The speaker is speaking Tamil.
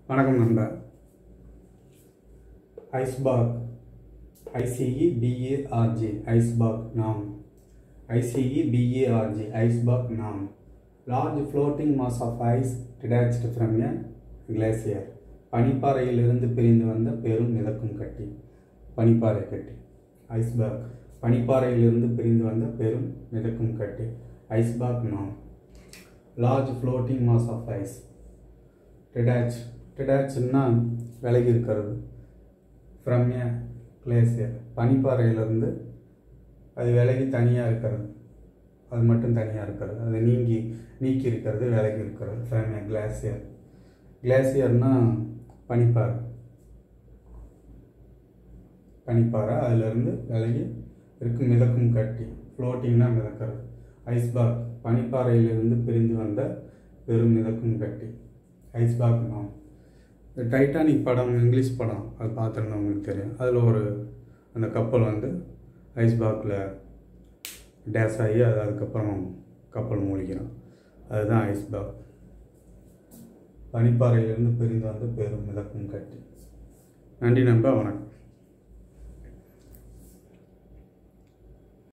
வணக்கம் நண்பா ஐஸ்பாக் ஐசிஇ பிஏஆர்ஜி ஐஸ்பாக் நாம் ICE B A R G iceberg noun large floating mass of ice detached from a glacier பனிப்பாறையிலிருந்து பிரிந்து வந்த பெரும் மிதக்கும் கட்டி பனிப்பாறை கட்டி ஐஸ்பாக் பனிப்பாறையிலிருந்து பிரிந்து வந்த பெரும் மிதக்கும் கட்டி iceberg noun large floating mass of ice detach டிடாச்னா விலகி இருக்கிறது ஃப்ரம் ஏ கிளேசியர் பனிப்பாறையிலிருந்து அது விலகி தனியாக இருக்கிறது அது மட்டும் தனியாக இருக்கிறது அது நீங்கி நீக்கி இருக்கிறது விலகி இருக்கிறது ஃப்ரம் ஏ கிளாசியர் கிளாசியர்னா பனிப்பாறை பனிப்பாறை அதிலிருந்து விலகி இருக்கும் மிதக்கும் கட்டி ஃப்ளோட்டிங்னா மிதக்கிறது ஐஸ்பாக் பனிப்பாறையிலிருந்து பிரிந்து வந்த பெரும் மிதக்கும் கட்டி ஐஸ்பாக் நாம் இந்த டைட்டானிக் படம் இங்கிலீஷ் படம் அது பார்த்துருந்தவங்களுக்கு தெரியும் அதில் ஒரு அந்த கப்பல் வந்து ஐஸ்பாக்கில் டேஸ் ஆகி அது அதுக்கப்புறம் கப்பல் மூழ்கிறான் அதுதான் ஐஸ்பாக் பனிப்பாறையிலிருந்து பிரிந்து வந்த பெரும் மிதக்கும் கட்டி நன்றி நண்பா வணக்கம்